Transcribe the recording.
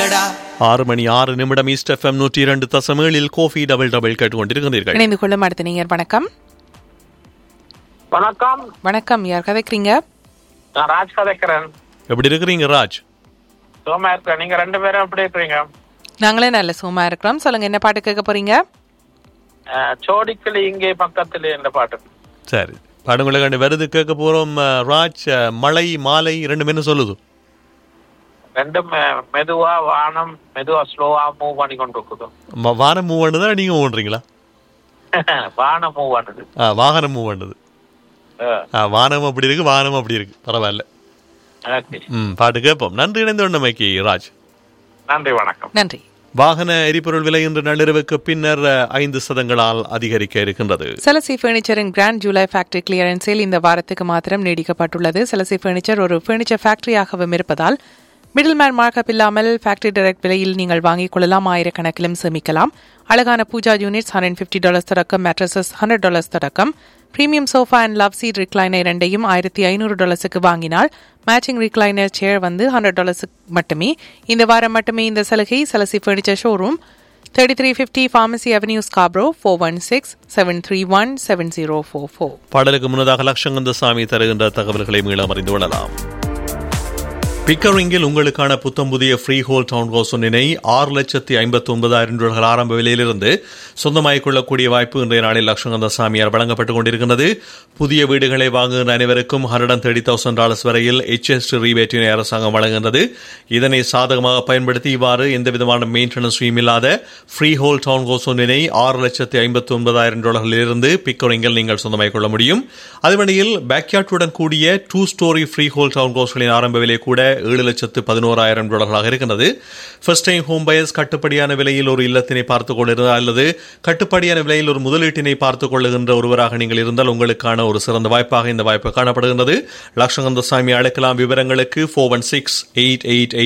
அடடா ஆறு மணி ஆறு நிமிடம் ஈஸ்ட் எஃப்எம் நூற்றி இரண்டு தசமேழில் கோஃபி டபுள் டபுள் கேட்டுக்கொண்டிருக்கிறீர்கள் இணைந்து கொள்ளும் அடுத்த நீங்க வணக்கம் வணக்கம் வணக்கம் யார் கதைக்கிறீங்க நான் ராஜ் கதைக்கிறேன் எப்படி இருக்கிறீங்க ராஜ் சுகமா இருக்கிறேன் நீங்க ரெண்டு பேரும் எப்படி இருக்கிறீங்க நாங்களே நல்ல சும்மா இருக்கிறோம் சொல்லுங்க என்ன பாட்டு கேட்க போறீங்க அஹ், சோடிக்கிளி இங்கே பக்கத்துல இந்த பாட்டு சரி படங்களை கண்டு வருது கேட்க போறோம் அஹ், ராஜ் அஹ், மழை மாலை ரெண்டும் என்ன சொல்லுது ரெண்டும் மெ- மெதுவா வானம் மெதுவா ஸ்லோவா மூவ் பண்ணி கொண்டு இருக்குது ம- வானம் மூவ் பண்ணுதா நீங்க ஓடுறீங்களா வானம் மூவ் பண்ணுது ஆ, வாகனம் மூவ் பண்ணுது அஹ், ஆ, வானம் அப்படி இருக்கு வானம் அப்படி இருக்கு பரவாயில்ல okay. ம் பாட்டு கேட்போம் நன்றி இணைந்த உண்மைக்கு ராஜ் நன்றி வணக்கம் நன்றி வாகன எரிபொருள் விலை இன்று நள்ளிரவுக்கு பின்னர் அஹ், ஐந்து சதங்களால் அதிகரிக்க இருக்கின்றது செலசி ஃபர்னிச்சரின் grand July factory clearance sale இந்த வாரத்துக்கு மாத்திரம் நீடிக்கப்பட்டுள்ளது செலசி ஃபர்னிச்சர் ஒரு ஃபர்னிச்சர் ஃபேக்டரியாகவும் இருப்பதால் மிடில் மேன் மார்க்கப் இல்லாமல் ஃபேக்டரி டைரக்ட் விலையில் நீங்கள் வாங்கிக் கொள்ளலாம் ஆயிரக்கணக்கிலும் சேமிக்கலாம் அழகான pooja units hundred fifty dollars தொடக்கம் மேட்ரஸஸ் ஹண்ட்ரட் டாலர்ஸ் தொடக்கம் premium sofa and love seat recliner இரண்டையும் ஆயிரத்தி ஐநூறு டாலர்ஸுக்கு வாங்கினால் மேட்சிங் ரிக்ளைனர் சேர் வந்து ஹண்ட்ரட் டாலர்ஸுக்கு மட்டுமே இந்த வாரம் மட்டுமே இந்த சலுகை செலசி furniture showroom thirty three fifty pharmacy avenue Scarborough four one six seven three one seven zero four four பாடலுக்கு முன்னதாக லட்சங்கந்த சாமி தருகின்ற தகவல்களை மீள அறிந்து கொள்ளலாம் பிக்கரிங்கில் உங்களுக்கான புத்தம் புதிய ஃப்ரீ ஹோல் டவுன் ஹவுஸ் ஒன்றினை ஆறு லட்சத்தி ஐம்பத்தி ஒன்பதாயிரம் டாலர்கள் ஆரம்ப விலையிலிருந்து சொந்தமாகிக் கொள்ளக்கூடிய வாய்ப்பு இன்றைய நாளில் லட்சங்கந்த சாமியார் வழங்கப்பட்டுக் கொண்டிருக்கின்றது புதிய வீடுகளை வாங்குகின்ற அனைவருக்கும் ஹண்ட்ரட் தேர்ட்டி தௌசண்ட் டாலர்ஸ் வரையில் எச்எஸ் ரீபேட்டினை அரசாங்கம் வழங்குகின்றது இதனை சாதகமாக பயன்படுத்தி இவ்வாறு எந்தவிதமான மெயின்டெனன்ஸ் ஃபீம் இல்லாத ஃப்ரீ ஹோல் டவுன் ஹவுஸ் ஒன்றினை ஆறு லட்சத்தி ஐம்பத்தி ஒன்பதாயிரம் டாலர்களிலிருந்து பிக்கரிங்கில் நீங்கள் சொந்தமாகிக் கொள்ள முடியும் அதுவழியில் பேக்யார்டுடன் கூடிய டூ ஸ்டோரி ஃப்ரீ ஹோல் டவுன் ஹவுஸ்களின் ஆரம்ப விலை கூட ஏழு லட்சத்து பதினோராயிரம் டாலர்களாக இருக்கின்றது ஃபர்ஸ்ட் டைம் ஹோம் பயர்ஸ் கட்டுப்படியான விலையில் ஒரு இல்லத்தினை பார்த்துக் கொண்டிருந்தால் அல்லது கட்டுப்படியான விலையில் ஒரு முதலீட்டினை பார்த்துக் கொள்ளுகின்ற ஒருவராக நீங்கள் இருந்தால் உங்களுக்கான ஒரு சிறந்த வாய்ப்பாக இந்த வாய்ப்பு காணப்படுகின்றது லட்சங்கந்த சாமி அழைக்கலாம் விவரங்களுக்கு four one six eight eight eight